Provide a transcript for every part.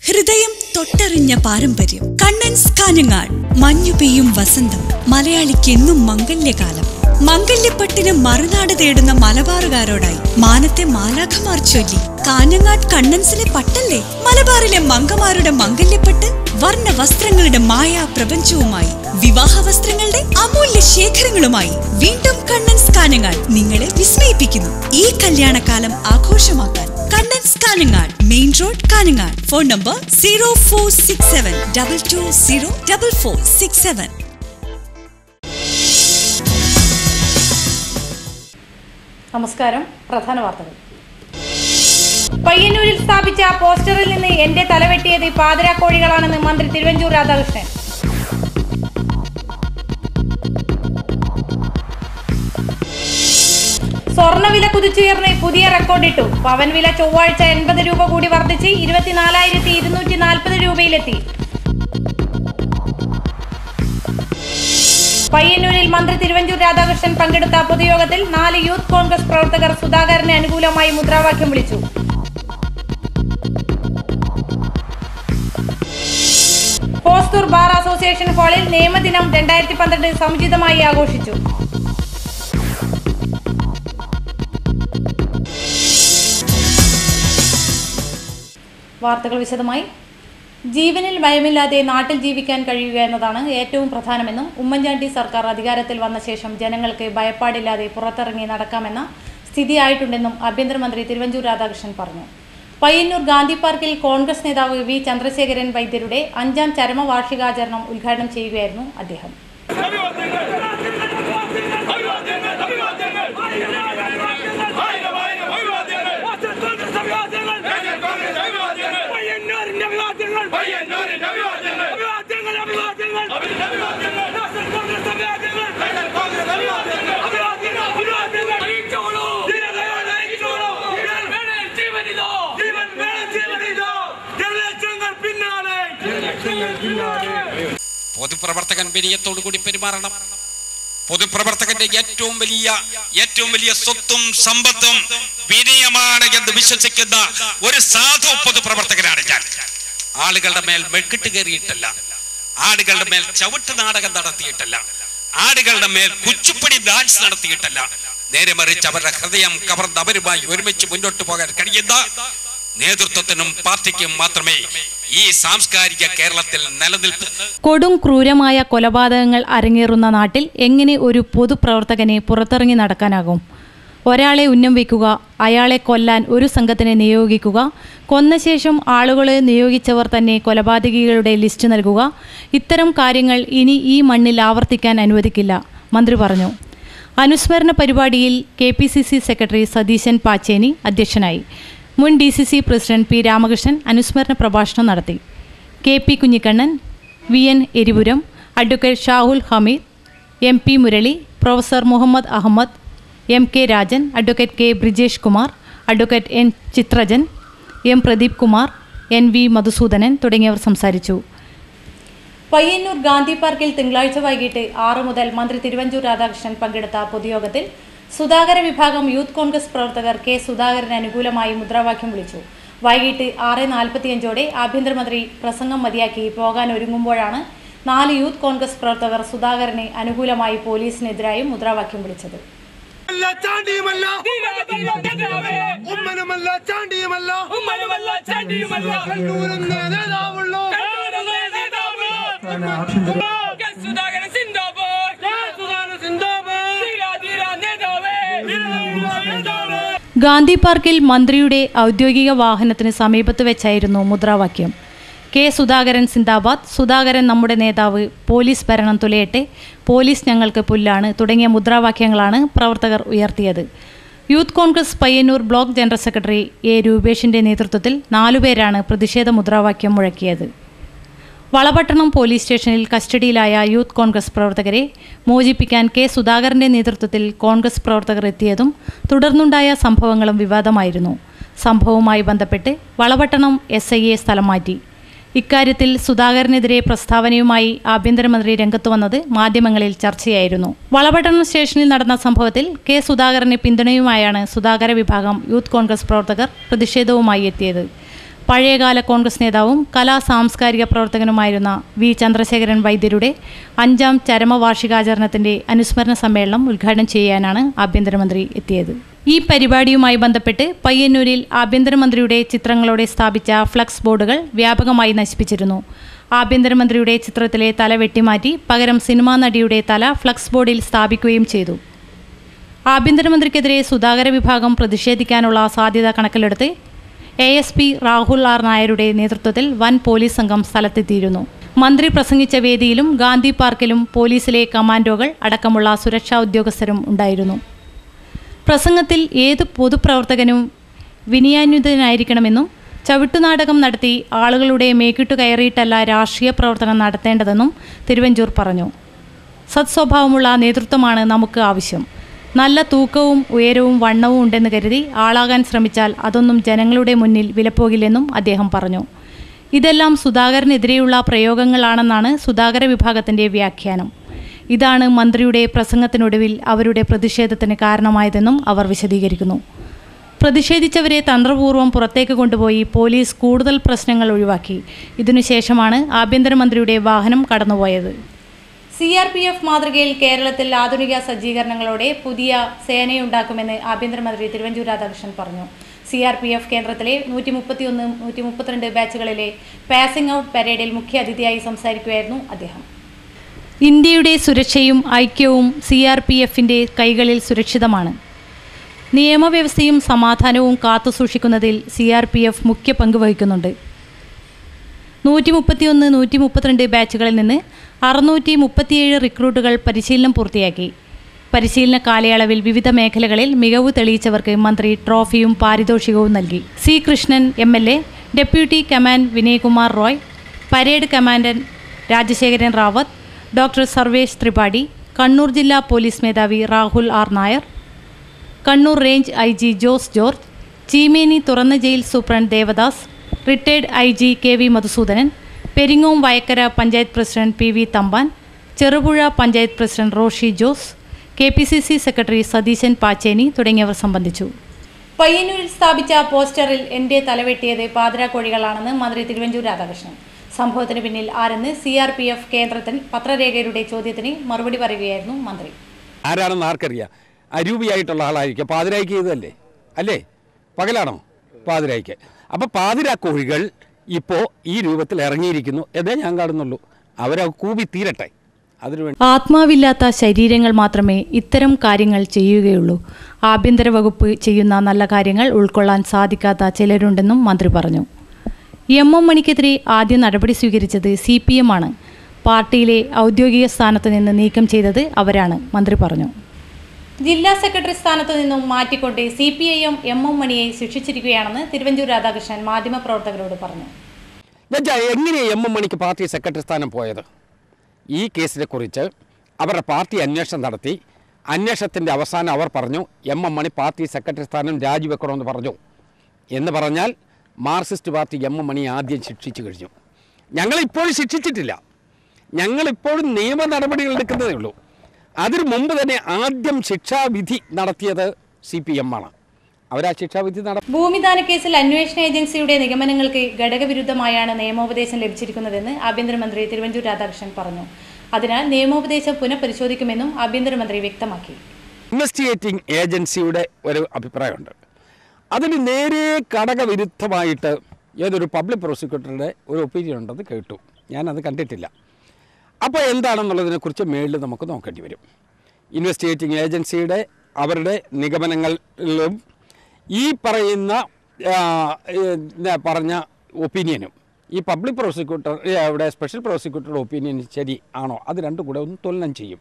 ഹൃദയം തൊട്ടറിഞ്ഞ പാരമ്പര്യം കണ്ണൻസ് കാഞ്ഞങ്ങാട് മഞ്ഞു പെയ്യും വസന്തം മലയാളിക്കെന്നും മംഗല്യകാലം മംഗല്യപ്പട്ടിന് മറുനാട് തേടുന്ന മലബാറുകാരോടായി മാനത്തെ മാലാഖമാർ ചൊല്ലി കാഞ്ഞങ്ങാട് കണ്ണൻസിലെ പട്ടല്ലേ മലബാറിലെ മങ്കമാരുടെ മംഗല്യപ്പട്ട് വർണ്ണ വസ്ത്രങ്ങളുടെ മായാ പ്രപഞ്ചവുമായി വിവാഹ വസ്ത്രങ്ങളുടെ അമൂല്യ ശേഖരങ്ങളുമായി വീണ്ടും കണ്ണൻസ് കാഞ്ഞങ്ങാട് നിങ്ങളെ വിസ്മയിപ്പിക്കുന്നു ഈ കല്യാണകാലം ആഘോഷമാക്കാൻ Kannan's Kanhangad main road Kanhangad phone number zero four six seven double two zero double four six seven നമസ്കാരം പ്രധാന വാർത്തകൾ പയ്യന്നൂരിൽ സ്ഥാപിച്ച പോസ്റ്ററിൽ നിന്ന് എന്റെ തലവെട്ടിയത് പാതിരാക്കോഴികളാണെന്ന് മന്ത്രി തിരുവഞ്ചൂർ രാധാകൃഷ്ണൻ സ്വർണ്ണവില കുതിച്ചുയർന്ന് പുതിയ റെക്കോർഡിട്ടു പവൻ വില ചൊവ്വാഴ്ച എൺപത് രൂപ കൂടി വർദ്ധിച്ച് ഇരുപത്തിനാലായിരത്തി ഇരുന്നൂറ്റി നാൽപ്പത് രൂപയിലെത്തി പയ്യന്നൂരിൽ മന്ത്രി തിരുവഞ്ചൂർ രാധാകൃഷ്ണൻ പങ്കെടുത്ത പൊതുയോഗത്തിൽ നാല് യൂത്ത് കോൺഗ്രസ് പ്രവർത്തകർ സുധാകരന് അനുകൂലമായി മുദ്രാവാക്യം വിളിച്ചു ഹോസ്തൂർ ബാർ അസോസിയേഷൻ ഹാളിൽ നിയമദിനം രണ്ടായിരത്തി പന്ത്രണ്ട് സമുചിതമായി ആഘോഷിച്ചു വാർത്തകൾ വിശദമായി ജീവനിൽ ഭയമില്ലാതെ നാട്ടിൽ ജീവിക്കാൻ കഴിയുക എന്നതാണ് ഏറ്റവും പ്രധാനമെന്നും ഉമ്മൻചാണ്ടി സർക്കാർ അധികാരത്തിൽ വന്ന ശേഷം ജനങ്ങൾക്ക് ഭയപ്പാടില്ലാതെ പുറത്തിറങ്ങി നടക്കാമെന്ന സ്ഥിതിയായിട്ടുണ്ടെന്നും ആഭ്യന്തരമന്ത്രി തിരുവഞ്ചൂർ രാധാകൃഷ്ണൻ പറഞ്ഞു പയ്യന്നൂർ ഗാന്ധി പാർക്കിൽ കോൺഗ്രസ് നേതാവ് വി ചന്ദ്രശേഖരൻ വൈദ്യരുടെ അഞ്ചാം ചരമവാർഷികാചരണം ഉദ്ഘാടനം ചെയ്യുകയായിരുന്നു അദ്ദേഹം പൊതുപ്രവർത്തകൻ വിനയത്തോടു കൂടി പെരുമാറണം പൊതുപ്രവർത്തകന്റെ ഏറ്റവും വലിയ ഏറ്റവും വലിയ സ്വത്തും സമ്പത്തും വിനയമാണ് എന്ന് വിശ്വസിക്കുന്ന ഒരു സാധു പൊതുപ്രവർത്തകനാണ് ഞാൻ ആളുകളുടെ മേൽ മെക്കിട്ട് കയറിയിട്ടല്ല ആളുകളുടെ മേൽ ചവിട്ട് നാടകം നടത്തിയിട്ടല്ല ആളുകളുടെ മേൽ കുച്ചുപ്പടി ഡാൻസ് നടത്തിയിട്ടല്ല നേരെ മറിച്ച് അവരുടെ ഹൃദയം കവർന്ന് അവരുമായി ഒരുമിച്ച് മുന്നോട്ട് പോകാൻ കഴിയുന്ന നേതൃത്വത്തിനും പാർട്ടിക്കും മാത്രമേ ഈ സാംസ്കാരിക കേരളത്തിൽ നിലനിൽപ്പ് കൊടും ക്രൂരമായ കൊലപാതകങ്ങൾ അരങ്ങേറുന്ന നാട്ടിൽ എങ്ങനെ ഒരു പൊതുപ്രവർത്തകനെ പുറത്തിറങ്ങി നടക്കാനാകും ഒരാളെ ഉന്നം വയ്ക്കുക അയാളെ കൊല്ലാൻ ഒരു സംഘത്തിനെ നിയോഗിക്കുക കൊന്ന ശേഷം ആളുകളെ നിയോഗിച്ചവർ തന്നെ കൊലപാതകികളുടെ ലിസ്റ്റ് നൽകുക ഇത്തരം കാര്യങ്ങൾ ഇനി ഈ മണ്ണിൽ ആവർത്തിക്കാൻ അനുവദിക്കില്ല മന്ത്രി പറഞ്ഞു അനുസ്മരണ പരിപാടിയിൽ K P C C secretary Satheesan Pacheni അധ്യക്ഷനായി മുൻ D C C president P Ramakrishnan അനുസ്മരണ പ്രഭാഷണം നടത്തി K P Kunhikannan V N Eripuram advocate Shahul Hameed M P Murali professor Muhammad Ahmed M K Rajan advocate K Brijesh Kumar advocate N Chitrajan M Pradeep Kumar N V Madhusudanan തുടങ്ങിയവർ സംസാരിച്ചു പയ്യന്നൂർ ഗാന്ധി പാർക്കിൽ തിങ്കളാഴ്ച വൈകിട്ട് ആറ് മുതൽ മന്ത്രി തിരുവഞ്ചൂർ രാധാകൃഷ്ണൻ പങ്കെടുത്ത പൊതുയോഗത്തിൽ സുധാകര വിഭാഗം യൂത്ത് കോൺഗ്രസ് പ്രവർത്തകർ കെ സുധാകരന് അനുകൂലമായി മുദ്രാവാക്യം വിളിച്ചു വൈകിട്ട് ആറ് നാൽപ്പത്തിയഞ്ചോടെ ആഭ്യന്തരമന്ത്രി പ്രസംഗം മതിയാക്കി പോകാൻ ഒരുങ്ങുമ്പോഴാണ് നാല് യൂത്ത് കോൺഗ്രസ് പ്രവർത്തകർ സുധാകരന് അനുകൂലമായി പോലീസിനെതിരായും മുദ്രാവാക്യം വിളിച്ചത് അല്ല ചാണ്ടിയുമല്ല ഉമ്മനുമല്ല ചാണ്ടിയുമല്ല കണ്ണൂരെന്ന നേതാവുള്ളൂ സുധാകരൻ സിന്ദാബാദ് ഗാന്ധി പാർക്കിൽ മന്ത്രിയുടെ ഔദ്യോഗിക വാഹനത്തിന് സമീപത്ത് വെച്ചായിരുന്നു മുദ്രാവാക്യം കെ സുധാകരൻ സിന്ദാബാദ് സുധാകരൻ നമ്മുടെ നേതാവ് പോലീസ് ഭരണം തുലയട്ടെ പോലീസ് ഞങ്ങൾക്ക് പുല്ലാണ് തുടങ്ങിയ മുദ്രാവാക്യങ്ങളാണ് പ്രവർത്തകർ ഉയർത്തിയത് youth Congress Payyanur block general secretary A രൂപേഷിന്റെ നേതൃത്വത്തിൽ നാലുപേരാണ് പ്രതിഷേധ മുദ്രാവാക്യം മുഴക്കിയത് വളപട്ടണം പോലീസ് സ്റ്റേഷനിൽ കസ്റ്റഡിയിലായ യൂത്ത് കോൺഗ്രസ് പ്രവർത്തകരെ മോചിപ്പിക്കാൻ കെ സുധാകരന്റെ നേതൃത്വത്തിൽ കോൺഗ്രസ് പ്രവർത്തകർ എത്തിയതും തുടർന്നുണ്ടായ സംഭവങ്ങളും വിവാദമായിരുന്നു സംഭവവുമായി ബന്ധപ്പെട്ട് വളപട്ടണം എസ് ഐ എ സ്ഥലം മാറ്റി ഇക്കാര്യത്തിൽ സുധാകരനെതിരെ പ്രസ്താവനയുമായി ആഭ്യന്തരമന്ത്രി രംഗത്തു വന്നത് മാധ്യമങ്ങളിൽ ചർച്ചയായിരുന്നു വളപട്ടണം സ്റ്റേഷനിൽ നടന്ന സംഭവത്തിൽ കെ സുധാകരന് പിന്തുണയുമായാണ് സുധാകര വിഭാഗം യൂത്ത് കോൺഗ്രസ് പ്രവർത്തകർ പ്രതിഷേധവുമായി എത്തിയത് പഴയകാല കോൺഗ്രസ് നേതാവും കലാ സാംസ്കാരിക പ്രവർത്തകനുമായിരുന്ന വി ചന്ദ്രശേഖരൻ വൈദ്യരുടെ അഞ്ചാം ചരമവാർഷികാചരണത്തിന്റെ അനുസ്മരണ സമ്മേളനം ഉദ്ഘാടനം ചെയ്യാനാണ് ആഭ്യന്തരമന്ത്രി എത്തിയത് ഈ പരിപാടിയുമായി ബന്ധപ്പെട്ട് പയ്യന്നൂരിൽ ആഭ്യന്തരമന്ത്രിയുടെ ചിത്രങ്ങളോടെ സ്ഥാപിച്ച ഫ്ലക്സ് ബോർഡുകൾ വ്യാപകമായി നശിപ്പിച്ചിരുന്നു ആഭ്യന്തരമന്ത്രിയുടെ ചിത്രത്തിലെ തല വെട്ടിമാറ്റി പകരം സിനിമാ നടിയുടെ തല ഫ്ലക്സ് ബോർഡിൽ സ്ഥാപിക്കുകയും ചെയ്തു ആഭ്യന്തരമന്ത്രിക്കെതിരെ സുധാകര വിഭാഗം പ്രതിഷേധിക്കാനുള്ള സാധ്യത കണക്കിലെടുത്ത് A S P Rahul R നായരുടെ നേതൃത്വത്തിൽ വൻ പോലീസ് സംഘം സ്ഥലത്തെത്തിയിരുന്നു മന്ത്രി പ്രസംഗിച്ച വേദിയിലും ഗാന്ധി പാർക്കിലും പോലീസിലെ കമാൻഡോകൾ അടക്കമുള്ള സുരക്ഷാ ഉദ്യോഗസ്ഥരും ഉണ്ടായിരുന്നു പ്രസംഗത്തിൽ ഏത് പൊതുപ്രവർത്തകനും വിനയാന്വിതനായിരിക്കണമെന്നും ചവിട്ടുനാടകം നടത്തി ആളുകളുടെ മേക്കിട്ടു കയറിയിട്ടല്ല രാഷ്ട്രീയ പ്രവർത്തനം നടത്തേണ്ടതെന്നും തിരുവഞ്ചൂർ പറഞ്ഞു സത്സ്വഭാവമുള്ള നേതൃത്വമാണ് നമുക്ക് ആവശ്യം നല്ല തൂക്കവും ഉയരവും വണ്ണവും ഉണ്ടെന്ന് കരുതി ആളാകാൻ ശ്രമിച്ചാൽ അതൊന്നും ജനങ്ങളുടെ മുന്നിൽ വിലപ്പോകില്ലെന്നും അദ്ദേഹം പറഞ്ഞു ഇതെല്ലാം സുധാകരനെതിരെയുള്ള പ്രയോഗങ്ങളാണെന്നാണ് സുധാകര വിഭാഗത്തിൻ്റെ വ്യാഖ്യാനം ഇതാണ് മന്ത്രിയുടെ പ്രസംഗത്തിനൊടുവിൽ അവരുടെ പ്രതിഷേധത്തിന് കാരണമായതെന്നും അവർ വിശദീകരിക്കുന്നു പ്രതിഷേധിച്ചവരെ തന്ത്രപൂർവ്വം പുറത്തേക്ക് കൊണ്ടുപോയി പോലീസ് കൂടുതൽ പ്രശ്നങ്ങൾ ഒഴിവാക്കി ഇതിനുശേഷമാണ് ആഭ്യന്തരമന്ത്രിയുടെ വാഹനം കടന്നുപോയത് സി ആർ പി എഫ് മാതൃകയിൽ കേരളത്തിൽ ആധുനിക സജ്ജീകരണങ്ങളോടെ പുതിയ സേനയുണ്ടാക്കുമെന്ന് ആഭ്യന്തരമന്ത്രി തിരുവഞ്ചൂർ രാധാകൃഷ്ണൻ പറഞ്ഞു സി ആർ പി എഫ് കേന്ദ്രത്തിലെ നൂറ്റി മുപ്പത്തിയൊന്ന് നൂറ്റി മുപ്പത്തിരണ്ട് ബാച്ചുകളിലെ പാസിംഗ് ഔട്ട് പരേഡിൽ മുഖ്യ അതിഥിയായി സംസാരിക്കുകയായിരുന്നു അദ്ദേഹം ഇന്ത്യയുടെ സുരക്ഷയും ഐക്യവും സി ആർ പി എഫിൻ്റെ കൈകളിൽ സുരക്ഷിതമാണ് നിയമവ്യവസ്ഥയും സമാധാനവും കാത്തുസൂക്ഷിക്കുന്നതിൽ സി ആർ പി എഫ് മുഖ്യ പങ്ക് വഹിക്കുന്നുണ്ട് നൂറ്റി മുപ്പത്തിയൊന്ന് നൂറ്റി മുപ്പത്തിരണ്ട് ബാച്ചുകളിൽ നിന്ന് അറുന്നൂറ്റി മുപ്പത്തിയേഴ് റിക്രൂട്ടുകൾ പരിശീലനം പൂർത്തിയാക്കി പരിശീലന കാലയളവിൽ വിവിധ മേഖലകളിൽ മികവ് തെളിയിച്ചവർക്ക് മന്ത്രി ട്രോഫിയും പാരിതോഷികവും നൽകി C Krishnan M L A deputy command Vinaykumar Roy parade commandant Rajasekharan Rawat doctor Sarvesh Tripathi Kannur ജില്ലാ പോലീസ് മേധാവി Rahul R Nair Kannur range I G Jose George Cheemeni തുറന്ന jail superintendent Devadas retired I G K V Madhusudanan Peringome Vayakkara panchayat president P V Thampan Cherupuzha panchayat president Roshy Jose K P C C secretary Satheesan Pacheni തുടങ്ങിയവർ സംബന്ധിച്ചു പയ്യന്നൂരിൽ സ്ഥാപിച്ച പോസ്റ്ററിൽ എൻ്റെ തലവെട്ടിയത് പാതിരാക്കോഴികളാണെന്ന് മന്ത്രി തിരുവഞ്ചൂർ രാധാകൃഷ്ണൻ സംഭവത്തിന് പിന്നിൽ ആരെന്ന് സി ആർ പി എഫ് കേന്ദ്രത്തിൽ പത്രരേഖയുടെ ചോദ്യത്തിന് മറുപടി പറയുകയായിരുന്നു മന്ത്രി ആരാണെന്ന് ആർക്കറിയാം അരൂപിയായിട്ടുള്ള ആളായിരിക്കും പാതിരായ്ക്ക് ചെയ്തതല്ലേ അല്ലേ പകലാണോ പാതിരായ്ക്ക് അപ്പോൾ പാതിരാ കോഴികൾ ഇപ്പോൾ ഈ രൂപത്തിൽ ഇറങ്ങിയിരിക്കുന്നു എന്നേ ഞാൻ കാണുന്നുള്ളൂ അവരെ കൂവി തീരട്ടെ അതിനുവേണ്ടി ആത്മാവില്ലാത്ത ശരീരങ്ങൾ മാത്രമേ ഇത്തരം കാര്യങ്ങൾ ചെയ്യുകയുള്ളൂ ആഭ്യന്തര വകുപ്പ് ചെയ്യുന്ന നല്ല കാര്യങ്ങൾ ഉൾക്കൊള്ളാൻ സാധിക്കാത്ത ചിലരുണ്ടെന്നും മന്ത്രി പറഞ്ഞു എം എം മണിക്കെതിരെ ആദ്യ നടപടി സ്വീകരിച്ചത് സി പി എം ആണ് പാർട്ടിയിലെ ഔദ്യോഗിക സ്ഥാനത്ത് നിന്ന് നീക്കം ചെയ്തത് അവരാണ് മന്ത്രി പറഞ്ഞു ജില്ലാ സെക്രട്ടറി സ്ഥാനത്തു നിന്നും മാറ്റിക്കൊണ്ട് C P I M M M മണിയെ ശിക്ഷിച്ചിരിക്കുകയാണെന്ന് തിരുവഞ്ചൂർ രാധാകൃഷ്ണൻ മാധ്യമപ്രവർത്തകരോട് പറഞ്ഞു എന്നുവെച്ചാൽ എങ്ങനെയാണ് എം എം മണിക്ക് പാർട്ടി സെക്രട്ടറി സ്ഥാനം പോയത് ഈ കേസിനെ കുറിച്ച് അവരുടെ പാർട്ടി അന്വേഷണം നടത്തി അന്വേഷണത്തിൻ്റെ അവസാനം അവർ പറഞ്ഞു M M Mani party secretary സ്ഥാനം രാജിവെക്കണമെന്ന് പറഞ്ഞു എന്ന് പറഞ്ഞാൽ Marxist party M M Mani ആദ്യം ശിക്ഷിച്ചു കഴിഞ്ഞു ഞങ്ങളിപ്പോഴും ശിക്ഷിച്ചിട്ടില്ല ഞങ്ങളിപ്പോഴും നിയമ നടപടികൾ എടുക്കുന്നതേ ഉള്ളൂ അതിനു മുമ്പ് തന്നെ ആദ്യം ശിക്ഷാവിധി നടത്തിയത് സി പി എം ആണ് അവരാ ശിക്ഷാവിധി നട ഭൂമിദാന കേസിൽ അന്വേഷണ ഏജൻസിയുടെ നിഗമനങ്ങൾക്ക് ഘടകവിരുദ്ധമായാണ് നിയമോപദേശം ലഭിച്ചിരിക്കുന്നതെന്ന് ആഭ്യന്തരമന്ത്രി തിരുവഞ്ചൂർ രാധാകൃഷ്ണൻ പറഞ്ഞു അതിനാൽ നിയമോപദേശം പുനഃപരിശോധിക്കുമെന്നും ആഭ്യന്തരമന്ത്രി വ്യക്തമാക്കി ഇൻവെസ്റ്റിഗേറ്റിംഗ് ഏജൻസിയുടെ ഒരു അഭിപ്രായമുണ്ട് അതിന് നേരെ ഘടകവിരുദ്ധമായിട്ട് ഏതൊരു പബ്ലിക് പ്രോസിക്യൂട്ടറുടെ ഒരു ഒപ്പീനിയൻ ഉണ്ടെന്ന് കേട്ടു ഞാനത് കണ്ടിട്ടില്ല അപ്പോൾ എന്താണെന്നുള്ളതിനെക്കുറിച്ച് മേളിൽ നമുക്ക് നോക്കേണ്ടി വരും ഇൻവെസ്റ്റിഗേറ്റിംഗ് ഏജൻസിയുടെ അവരുടെ നിഗമനങ്ങളിലും ഈ പറയുന്ന ആ, ഏ, പറഞ്ഞ ഒപ്പീനിയനും ഈ പബ്ലിക് പ്രോസിക്യൂട്ടർ ഏ, അവിടെ സ്പെഷ്യൽ പ്രോസിക്യൂട്ടറുടെ ഒപ്പീനിയൻ ശരി ആണോ അത് രണ്ടും കൂടെ ഒന്ന് തുലനം ചെയ്യും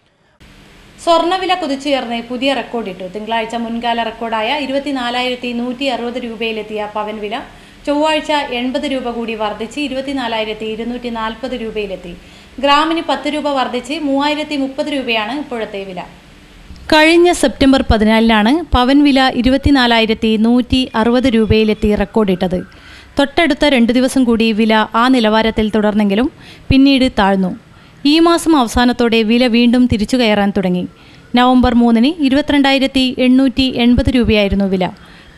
സ്വർണ്ണവില കുതിച്ചുയർന്ന് പുതിയ റെക്കോർഡിട്ടു തിങ്കളാഴ്ച മുൻകാല റെക്കോർഡായ ഇരുപത്തിനാലായിരത്തി നൂറ്റി അറുപത് രൂപയിലെത്തിയ പവൻ വില ചൊവ്വാഴ്ച എൺപത് രൂപ കൂടി വർദ്ധിച്ച് ഇരുപത്തിനാലായിരത്തി ഇരുന്നൂറ്റി നാൽപ്പത് രൂപയിലെത്തി ഗ്രാമിന് പത്ത് രൂപ വർദ്ധിച്ച് മൂവായിരത്തി മുപ്പത് രൂപയാണ് ഇപ്പോഴത്തെ വില കഴിഞ്ഞ സെപ്റ്റംബർ പതിനാലിനാണ് പവൻ വില ഇരുപത്തിനാലായിരത്തി നൂറ്റി അറുപത് രൂപയിലെത്തി റെക്കോർഡിട്ടത് തൊട്ടടുത്ത രണ്ട് ദിവസം കൂടി വില ആ നിലവാരത്തിൽ തുടർന്നെങ്കിലും പിന്നീട് താഴ്ന്നു ഈ മാസം അവസാനത്തോടെ വില വീണ്ടും തിരിച്ചു കയറാൻ തുടങ്ങി നവംബർ മൂന്നിന് ഇരുപത്തിരണ്ടായിരത്തി എണ്ണൂറ്റി എൺപത് രൂപയായിരുന്നു വില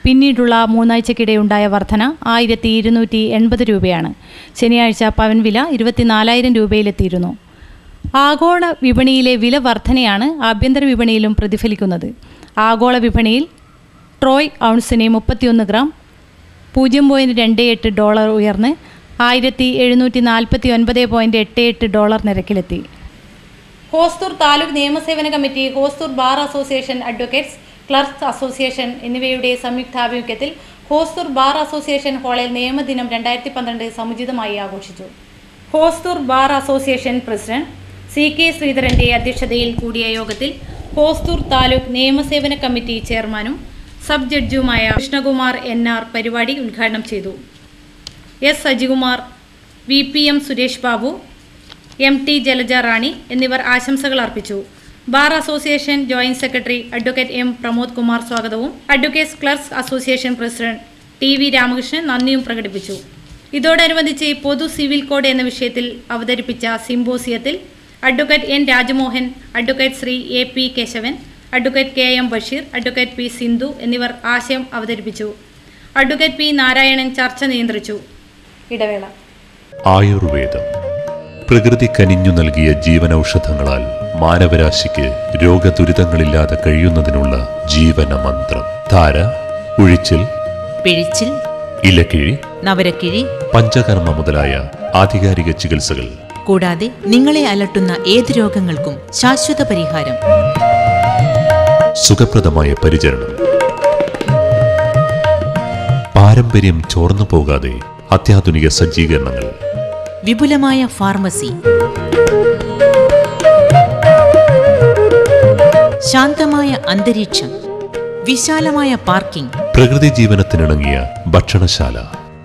പിന്നീടുള്ള മൂന്നാഴ്ചക്കിടെ ഉണ്ടായ വർധന ആയിരത്തി ഇരുന്നൂറ്റി എൺപത് രൂപയാണ് ശനിയാഴ്ച പവൻ വില ഇരുപത്തിനാലായിരം രൂപയിലെത്തിയിരുന്നു ആഗോള വിപണിയിലെ വില വർധനയാണ് ആഭ്യന്തര വിപണിയിലും പ്രതിഫലിക്കുന്നത് ആഗോള വിപണിയിൽ ട്രോയ് ഔൺസിന് മുപ്പത്തിയൊന്ന് ഗ്രാം പൂജ്യം പോയിൻറ്റ് രണ്ട് എട്ട് ഡോളർ ഉയർന്ന് ആയിരത്തി എഴുന്നൂറ്റി നാൽപ്പത്തി ഒൻപത് പോയിൻറ്റ് എട്ട് എട്ട് ഡോളർ നിരക്കിലെത്തി ഹോസ്തൂർ താലൂക്ക് നിയമസേവന committee Hosdurg bar association advocates clerks association എന്നിവയുടെ സംയുക്താഭിമുഖ്യത്തിൽ ഹോസ്തൂർ ബാർ അസോസിയേഷൻ ഹാളിൽ നിയമദിനം രണ്ടായിരത്തി പന്ത്രണ്ട് സമുചിതമായി ആഘോഷിച്ചു Hosdurg bar association president C K ശ്രീധരന്റെ അധ്യക്ഷതയിൽ കൂടിയ യോഗത്തിൽ ഹോസ്തൂർ താലൂക്ക് നിയമസേവന കമ്മിറ്റി ചെയർമാനും സബ് ജഡ്ജുമായ കൃഷ്ണകുമാർ എൻ ആർ പരിപാടി ഉദ്ഘാടനം ചെയ്തു S Sajikumar V P M Suresh Babu M T Jalaja Rani എന്നിവർ ആശംസകൾ അർപ്പിച്ചു bar association joint secretary advocate M Pramod Kumar സ്വാഗതവും advocates clerks association president T V Ramakrishnan നന്ദിയും പ്രകടിപ്പിച്ചു ഇതോടനുബന്ധിച്ച് പൊതു സിവിൽ കോഡ് എന്ന വിഷയത്തിൽ അവതരിപ്പിച്ച സിംബോസിയത്തിൽ advocate N Rajamohan advocate Shri A P Kesavan advocate K M Basheer advocate P Sindhu എന്നിവർ ആശയം അവതരിപ്പിച്ചു അഡ്വക്കേറ്റ് പി നാരായണൻ ചർച്ച നിയന്ത്രിച്ചു ഇടവേള ആയുർവേദം പ്രകൃതി കനിഞ്ഞു നൽകിയ ജീവനൌഷധങ്ങളാൽ മാനവരാശിക്ക് രോഗദുരിതങ്ങളില്ലാതെ കഴിയുന്നതിനുള്ള ജീവന മന്ത്രം ധാര ഉഴിച്ചിൽ പിഴിച്ചിൽ ഇലക്കിഴി നവരക്കിഴി പഞ്ചകർമ്മ മുതലായ ആധികാരിക ചികിത്സകൾ കൂടാതെ നിങ്ങളെ അലട്ടുന്ന ഏത് രോഗങ്ങൾക്കും ശാശ്വത പരിഹാരം സുഖപ്രദമായ പരിചരണം പാരമ്പര്യം ചോർന്നു പോകാതെ അത്യാധുനിക സജ്ജീകരണങ്ങൾ വിപുലമായ ഫാർമസി ശാന്തമായ അന്തരീക്ഷം വിശാലമായ പാർക്കിംഗ് പ്രകൃതി ജീവനത്തിനിണങ്ങിയ ഭക്ഷണശാല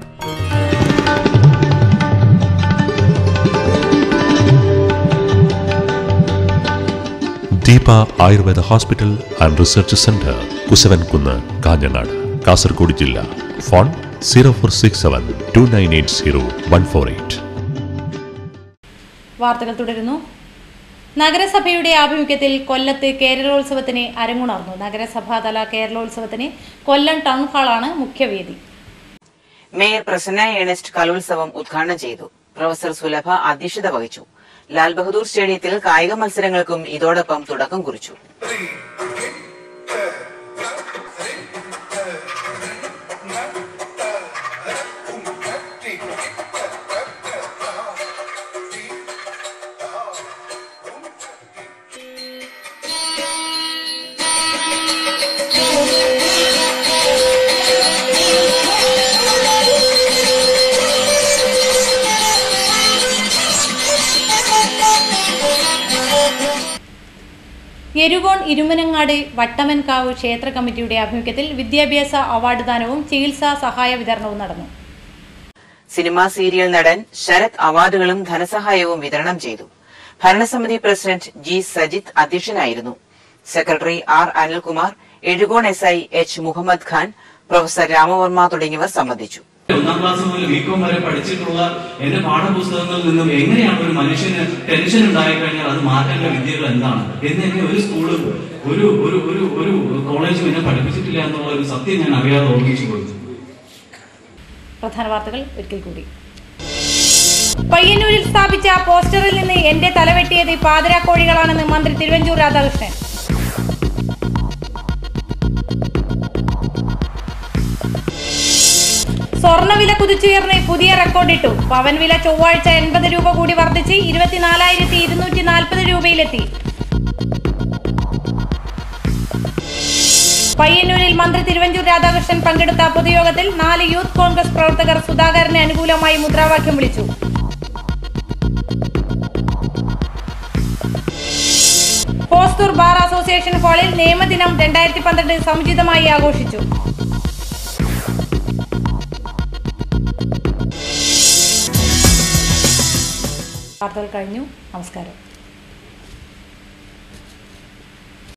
Deepa Ayurveda hospital and research centre Kusavankunnu Kanhangad Kasaragod ജില്ല phone zero four six seven two nine eight zero one four eight വാർത്തകൾ തുടരുന്നു നഗരസഭയുടെ ആഭിമുഖ്യത്തിൽ കൊല്ലത്ത് കേരളോത്സവത്തിന് അരങ്ങുണർന്നു നഗരസഭാതല കേരളോത്സവത്തിന് കൊല്ലം ടൗൺ ഹാളാണ് മുഖ്യവേദി മേയർ പ്രസന്ന ഏണസ്റ്റ് കലോത്സവം ഉദ്ഘാടനം ചെയ്തു പ്രൊഫസർ സുലഭ അധ്യക്ഷത വഹിച്ചു ലാൽ ബഹദൂർ സ്റ്റേഡിയത്തിൽ കായിക മത്സരങ്ങൾക്കും ഇതോടൊപ്പം തുടക്കം കുറിച്ചു എരുകോൺ ഇരുമനങ്ങാട് വട്ടമൻകാവ് ക്ഷേത്ര കമ്മിറ്റിയുടെ ആഭിമുഖ്യത്തിൽ വിദ്യാഭ്യാസ അവാർഡ് ദാനവും ചികിത്സാ സഹായ വിതരണവും നടന്നു സിനിമാ സീരിയൽ നടൻ ശരത് അവാർഡുകളും ധനസഹായവും വിതരണം ചെയ്തു ഭരണസമിതി പ്രസിഡന്റ് ജി സജിത് അധ്യക്ഷനായിരുന്നു secretary R Anilkumar Ezhukone S I H Muhammad Khan professor Ramavarma തുടങ്ങിയവർ സംബന്ധിച്ചു ഒന്നാം ക്ലാസ് മുതൽ ബികോം വരെ പഠിച്ചിട്ടുള്ള എന്റെ പാഠപുസ്തകങ്ങളിൽ നിന്നും എങ്ങനെയാണ് ഒരു മനുഷ്യന് ടെൻഷൻ ഉണ്ടായി കഴിഞ്ഞാൽ അത് മാറ്റേണ്ട വിദ്യകൾ എന്താണ് എന്നൊക്കെ ഒരു സ്കൂള് ഒരു ഒരു ഒരു ഒരു കോളേജും എന്നെ പഠിപ്പിച്ചിട്ടില്ല എന്നുള്ള ഒരു സത്യം ഞാൻ അറിയാതെ ഓർമ്മിച്ചു പോയി പ്രധാന വാർത്തകൾ ഒരിക്കൽ കൂടി പയ്യന്നൂരിൽ സ്ഥാപിച്ച പോസ്റ്ററിൽ നിന്ന് എന്റെ തലവെട്ടിയത് പാതിരാക്കോഴികളാണെന്ന് മന്ത്രി തിരുവഞ്ചൂർ രാധാകൃഷ്ണൻ സ്വർണ്ണവില കുതിച്ചുയർന്ന് പുതിയ റെക്കോർഡിട്ടു പവൻ വില ചൊവ്വാഴ്ച എൺപത് രൂപ കൂടി വർദ്ധിച്ച് ഇരുപത്തിനാലായിരത്തി ഇരുന്നൂറ്റി നാൽപ്പത് രൂപയിലെത്തി പയ്യന്നൂരിൽ മന്ത്രി തിരുവഞ്ചൂർ രാധാകൃഷ്ണൻ പങ്കെടുത്ത പൊതുയോഗത്തിൽ നാല് യൂത്ത് കോൺഗ്രസ് പ്രവർത്തകർ സുധാകരന് അനുകൂലമായി മുദ്രാവാക്യം വിളിച്ചു ഹോസ്തൂർ ബാർ അസോസിയേഷൻ ഹാളിൽ നിയമദിനം രണ്ടായിരത്തി പന്ത്രണ്ട് സമുചിതമായി ആഘോഷിച്ചു വാർത്തകൾ കഴിഞ്ഞു നമസ്കാരം